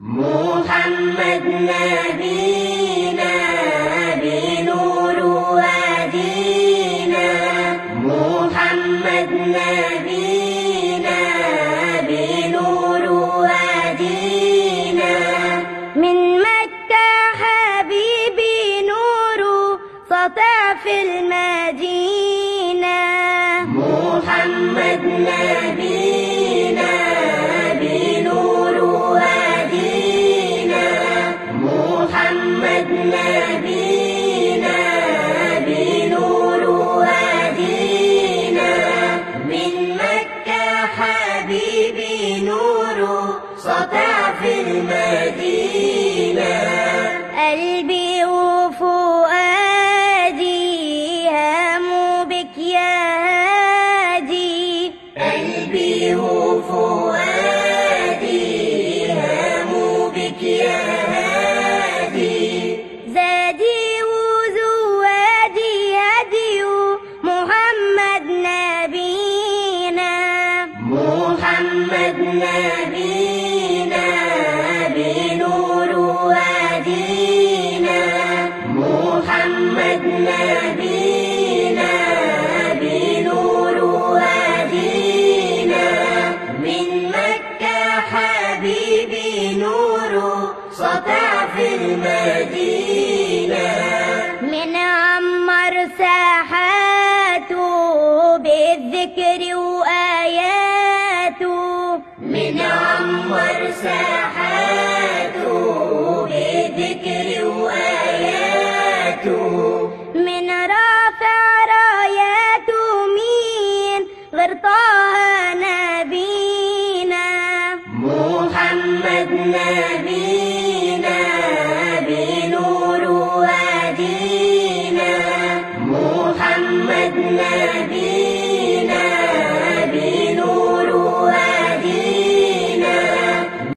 محمد نبينا بنور وادينا محمد نبينا بنور وادينا من مكة حبيبي نور سطع في المدينة محمد نبينا بنور وادينا محمد نبينا بنور وادينا من مكة حبيبي نور سطع في المدينة قلبي وفؤادي هاموا بك يا هادي قلبي وفؤادي هاموا بك يا هادي زادي وزوادي هدي محمد نبينا محمد نبينا بنور وادينا محمد نبينا بنور وادينا من مكة حبيبي نور سطع في المدينة من عمر ساحاته بالذكر وآياته من عمر ساحاته بذكر وآياته من رافع راياته مين غير طه نبينا محمد نبينا بنور وادينا محمد نبينا